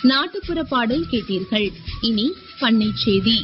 நாட்டுப்புற பாடல் கேட்டீர்கள் இனி பண்ணை செய்தி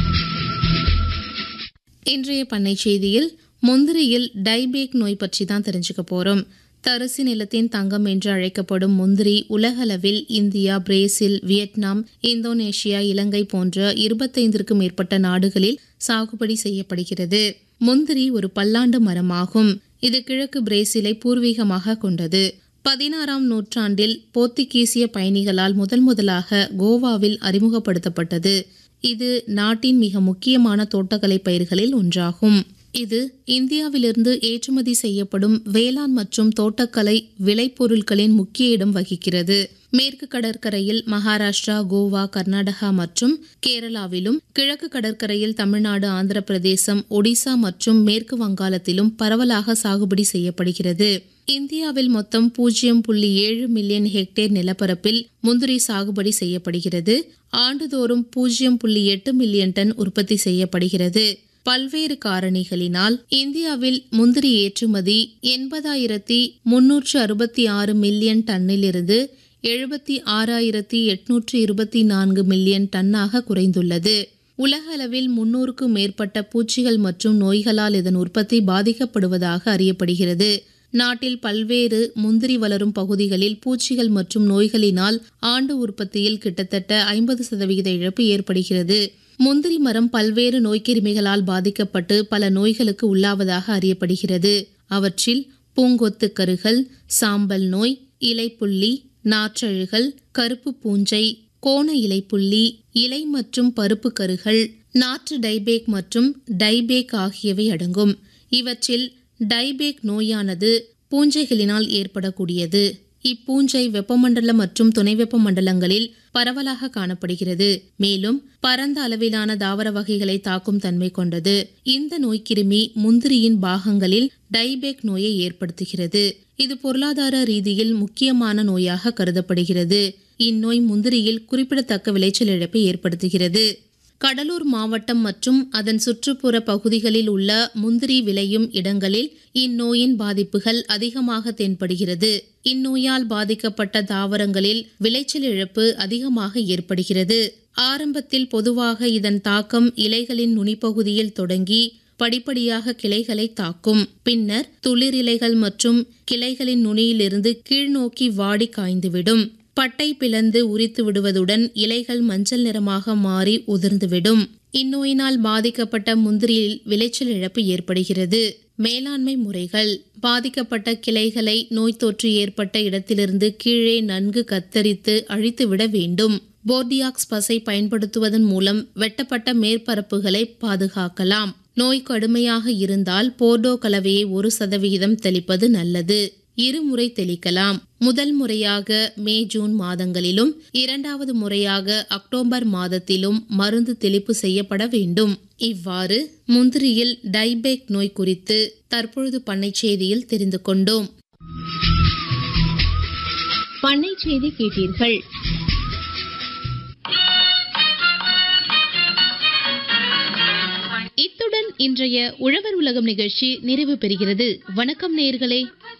இன்றைய பண்ணை செய்தியில் முந்திரியில் டைபேக் நோய் பற்றி தான் தெரிஞ்சுக்க போறோம் தரிசு நிலத்தின் தங்கம் என்று அழைக்கப்படும் முந்திரி உலகளவில் India Brazil Vietnam Indonesia Ilangai போன்ற இருபத்தைந்திற்கும் மேற்பட்ட நாடுகளில் சாகுபடி செய்யப்படுகிறது முந்திரி ஒரு பல்லாண்டு மரமாகும் இது கிழக்கு பிரேசிலை பூர்வீகமாக கொண்டது பதினாறாம் நூற்றாண்டில் போர்த்துகீசிய பயணிகளால் முதல் முதலாக கோவாவில் அறிமுகப்படுத்தப்பட்டது இது நாட்டின் மிக முக்கியமான தோட்டக்கலை பயிர்களில் ஒன்றாகும் இது இந்தியாவிலிருந்து ஏற்றுமதி செய்யப்படும் வேளாண் மற்றும் தோட்டக்கலை விளைபொருட்களின் முக்கிய இடம் வகிக்கிறது மேற்கு கடற்கரையில் மகாராஷ்டிரா கோவா கர்நாடகா மற்றும் கேரளாவிலும் கிழக்கு கடற்கரையில் தமிழ்நாடு ஆந்திர பிரதேசம் ஒடிசா மற்றும் மேற்கு வங்காளத்திலும் பரவலாக சாகுபடி செய்யப்படுகிறது இந்தியாவில் மொத்தம் பூஜ்ஜியம் புள்ளி ஏழு மில்லியன் ஹெக்டேர் நிலப்பரப்பில் முந்திரி சாகுபடி செய்யப்படுகிறது ஆண்டுதோறும் பூஜ்ஜியம் புள்ளி எட்டு மில்லியன் டன் உற்பத்தி செய்யப்படுகிறது பல்வேறு காரணிகளினால் இந்தியாவில் முந்திரி ஏற்றுமதி எண்பதாயிரத்தி முன்னூற்று அறுபத்தி ஆறு மில்லியன் டன்னிலிருந்து எழுபத்தி ஆறாயிரத்தி எட்நூற்று இருபத்தி நான்கு மில்லியன் டன்னாக குறைந்துள்ளது உலக அளவில் முன்னூறுக்கும் மேற்பட்ட பூச்சிகள் மற்றும் நோய்களால் இதன் உற்பத்தி பாதிக்கப்படுவதாக அறியப்படுகிறது நாட்டில் பல்வேறு முந்திரி வளரும் பகுதிகளில் பூச்சிகள் மற்றும் நோய்களினால் ஆண்டு உற்பத்தியில் கிட்டத்தட்ட ஐம்பது சதவிகித இழப்பு ஏற்படுகிறது முந்திரி மரம் பல்வேறு நோய்க்கிருமிகளால் பாதிக்கப்பட்டு பல நோய்களுக்கு உள்ளாவதாக அறியப்படுகிறது அவற்றில் பூங்கொத்து கருகள் சாம்பல் நோய் இலைப்புள்ளி நாற்றழுகல் கருப்பு பூஞ்சை கோண இலைப்புள்ளி இலை மற்றும் பருப்பு கருகள் நாற்று டைபேக் மற்றும் டைபேக் ஆகியவை அடங்கும் இவற்றில் டைபேக் நோயானது பூஞ்சைகளினால் ஏற்படக்கூடியது இப்பூஞ்சை வெப்பமண்டல மற்றும் துணை வெப்பமண்டலங்களில் பரவலாக காணப்படுகிறது மேலும் பரந்த அளவிலான தாவர வகைகளை தாக்கும் தன்மை கொண்டது இந்த நோய்க்கிருமி முந்திரியின் பாகங்களில் டைபேக் நோயை ஏற்படுத்துகிறது இது பொருளாதார ரீதியில் முக்கியமான நோயாக கருதப்படுகிறது இந்நோய் முந்திரியில் குறிப்பிடத்தக்க விளைச்சல் இழப்பை ஏற்படுத்துகிறது கடலூர் மாவட்டம் மற்றும் அதன் சுற்றுப்புற பகுதிகளில் உள்ள முந்திரி விளையும் இடங்களில் இந்நோயின் பாதிப்புகள் அதிகமாக தென்படுகிறது இந்நோயால் பாதிக்கப்பட்ட தாவரங்களில் விளைச்சல் இழப்பு அதிகமாக ஏற்படுகிறது ஆரம்பத்தில் பொதுவாக இதன் தாக்கம் இலைகளின் நுனிப்பகுதியில் தொடங்கி படிப்படியாக கிளைகளை தாக்கும் பின்னர் துளிரிலைகள் மற்றும் கிளைகளின் நுனியிலிருந்து கீழ்நோக்கி வாடி காய்ந்துவிடும் பட்டை பிளந்து உரித்து விடுவதுடன் இலைகள் மஞ்சள் நிறமாக மாறி உதிர்ந்துவிடும் இந்நோயினால் பாதிக்கப்பட்ட முந்திரியில் விளைச்சல் இழப்பு ஏற்படுகிறது மேலாண்மை முறைகள் பாதிக்கப்பட்ட கிளைகளை நோய் தொற்று ஏற்பட்ட இடத்திலிருந்து கீழே நன்கு கத்தரித்து அழித்துவிட வேண்டும் போர்டியாக்ஸ் பசை பயன்படுத்துவதன் மூலம் வெட்டப்பட்ட மேற்பரப்புகளை பாதுகாக்கலாம் நோய் கடுமையாக இருந்தால் போர்டோ கலவையை ஒரு சதவிகிதம் தெளிப்பது நல்லது இருமுறை தெளிக்கலாம் முதல் முறையாக மே ஜூன் மாதங்களிலும் இரண்டாவது முறையாக அக்டோபர் மாதத்திலும் மருந்து தெளிப்பு செய்யப்பட வேண்டும் இவ்வாறு முந்திரியில் டைபேக் நோய் குறித்து தற்பொழுது பண்ணை செய்தியில் தெரிந்து கொண்டோம் பண்ணை செய்தி கேட்டீர்கள் இத்துடன் இன்றைய உழவர் உலகம் நிகழ்ச்சி நிறைவு பெறுகிறது வணக்கம் நேயர்களே